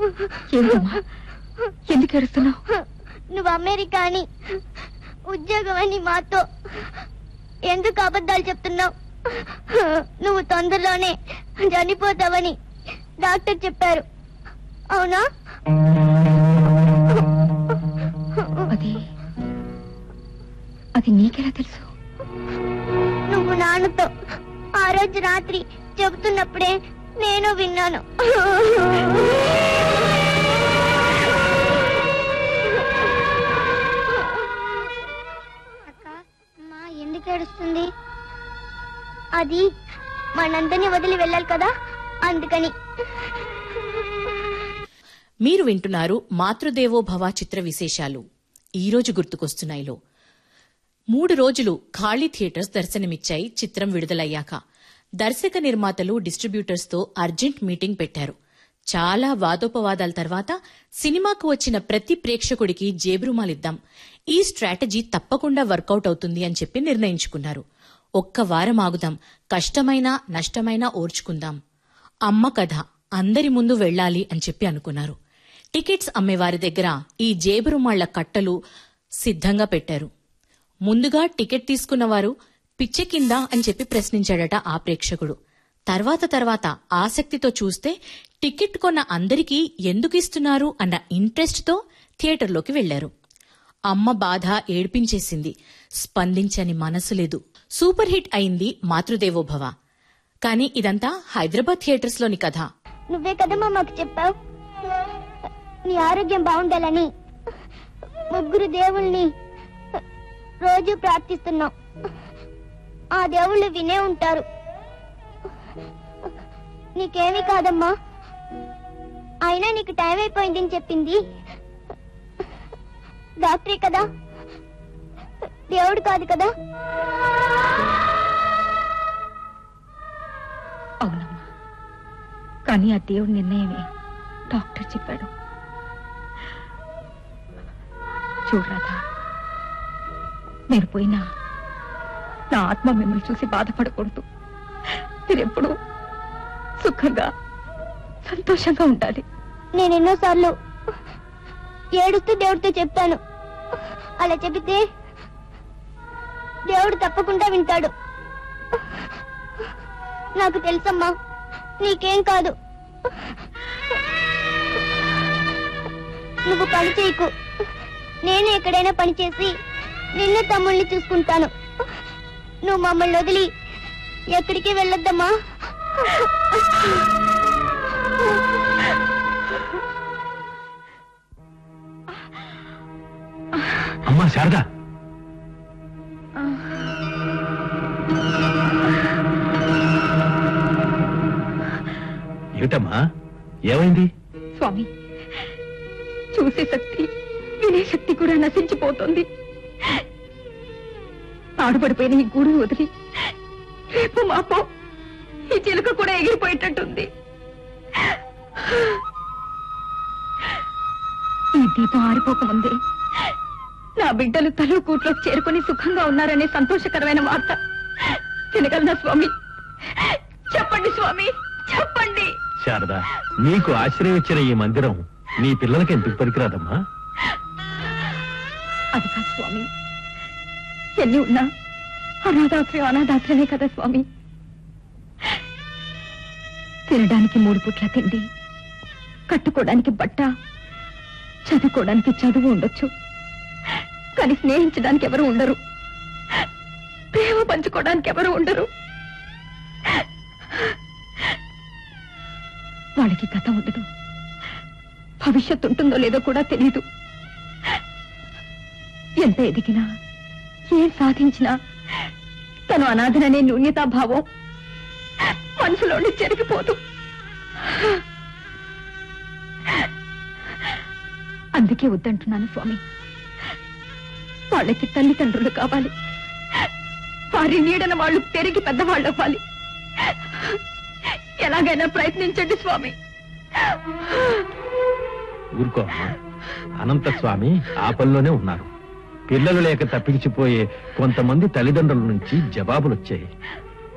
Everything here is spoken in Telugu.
ఏమిటమ్మా ఎందుకు ఏడుస్తున్నావు నువ్వు అమెరికా అని ఉద్యోగం అని మాతో ఎందుకు అబద్ధాలు చెప్తున్నావు నువ్వు తొందరలోనే చనిపోతావని డాక్టర్ చెప్పారు అవునా అది అది నీకెలా తెలుసు నువ్వు నాన్నతో ఆ రోజు రాత్రి చెబుతున్నప్పుడే నేను విన్నాను అక్క మా ఎందుకు ఏడుస్తుంది అది మనందరినీ వదిలి వెళ్ళాలి కదా అందుకని మీరు వింటున్నారు మాతృదేవో భవ చిత్ర విశేషాలు ఈ రోజు గుర్తుకొస్తున్నాయిలో మూడు రోజులు ఖాళీ థియేటర్స్ దర్శనమిచ్చాయి చిత్రం విడుదలయ్యాక దర్శక నిర్మాతలు డిస్ట్రిబ్యూటర్స్ తో అర్జెంట్ మీటింగ్ పెట్టారు చాలా వాదోపవాదాల తర్వాత సినిమాకు వచ్చిన ప్రతి ప్రేక్షకుడికి జేబురుమాలిద్దాం ఈ స్ట్రాటజీ తప్పకుండా వర్కౌట్ అవుతుంది అని చెప్పి నిర్ణయించుకున్నారు ఒక్క వారం ఆగుదాం కష్టమైనా నష్టమైనా ఓర్చుకుందాం అమ్మ కథ అందరి ముందు వెళ్ళాలి అని చెప్పి అనుకున్నారు టికెట్స్ అమ్మేవారి దగ్గర ఈ జేబురుమాళ్ల కట్టలు సిద్ధంగా పెట్టారు ముందుగా టికెట్ తీసుకున్నవారు పిచ్చె కింద అని చెప్పి ప్రశ్నించాడట ఆ ప్రేక్షకుడు తర్వాత తర్వాత ఆసక్తితో చూస్తే టికెట్ కొన్న అందరికీ ఎందుకు ఇస్తున్నారు అన్న ఇంట్రెస్ట్తో థియేటర్లోకి వెళ్లారు అమ్మ బాధ ఏడ్పించేసింది స్పందించని మనసు లేదు సూపర్ హిట్ అయింది మాతృదేవోభవ కానీ ఇదంతా హైదరాబాద్ థియేటర్స్లోని కథ నువ్వే కదమ్మా మాకు చెప్పావు నీ ఆరోగ్యం బాగుండాలని ముగ్గురు దేవుల్ని రోజు ప్రార్థిస్తున్నాం ఆ దేవుళ్ళు వినే ఉంటారు నీకేమీ కాదమ్మా అయినా నీకు టైం అయిపోయిందని చెప్పింది డాక్టరే కదా దేవుడు కాదు కదా అవునమ్మా కానీ ఆ దేవుడి నిర్ణయమే డాక్టర్ చెప్పాడు చూడరాదా నేను పోయినా నా ఆత్మ మిమ్మల్ని చూసి బాధపడకూడదు మీరెప్పుడు సుఖంగా సంతోషంగా ఉండాలి నేను ఎన్నోసార్లు ఏడుస్తూ దేవుడితో చెప్తాను అలా చెబితే దేవుడు తప్పకుండా వింటాడు నాకు తెలుసమ్మా నీకేం కాదు నువ్వు పని చేయకు నేను ఎక్కడైనా పని చేసి నిన్ను తమ్ముళ్ళని చూసుకుంటాను నువ్వు మమ్మల్ని వదిలి ఎక్కడికి వెళ్ళొద్దమ్మా అమ్మా శారదా ఏమిటమ్మా ఏమైంది స్వామి చూసే శక్తి వినే శక్తి కూడా నశించిపోతుంది ఆడుపడిపోయిన ఈ గూడు వదిలి రేపు మాపో ఈ చిలుక కూడా ఎగిరిపోయేటట్టుంది ఈ దీపం ఆరిపోకముందే నా బిడ్డలు తలో కూట్లో చేరుకుని సుఖంగా ఉన్నారనే సంతోషకరమైన వార్త వినగలనా స్వామి చెప్పండి స్వామి చెప్పండి శారదా నీకు ఆశ్రయం ఇచ్చిన ఈ మందిరం నీ పిల్లలకి ఎందుకు పనికిరాదమ్మా అది కాదు స్వామి ఎన్ని ఉన్నా అనాథాశ్రయం అనాథాశ్రమే కదా స్వామి తినడానికి మూడు పుట్ల తిండి కట్టుకోవడానికి బట్ట చదువుకోవడానికి చదువు ఉండొచ్చు కానీ స్నేహించడానికి ఎవరు ఉండరు ప్రేమ పంచుకోవడానికి ఎవరు ఉండరు వాళ్ళకి గత ఉండదు భవిష్యత్తు ఉంటుందో లేదో కూడా తెలియదు ఎంత ఎదిగినా ఏం సాధించినా తను అనాథననే న్యూన్యతాభావం మనసులోని చెరిగిపోదు అందుకే వద్దంటున్నాను స్వామి వాళ్ళకి తల్లిదండ్రులు కావాలి వారి నీడన వాళ్ళు పెరిగి పెద్దవాళ్ళు అవ్వాలి ఎలాగైనా ప్రయత్నించండి స్వామి ఊరుకో అమ్మా అనంత స్వామి ఆ పనిలోనే ఉన్నారు పిల్లలు లేక తప్పించిపోయే కొంతమంది తల్లిదండ్రుల నుంచి జవాబులు వచ్చాయి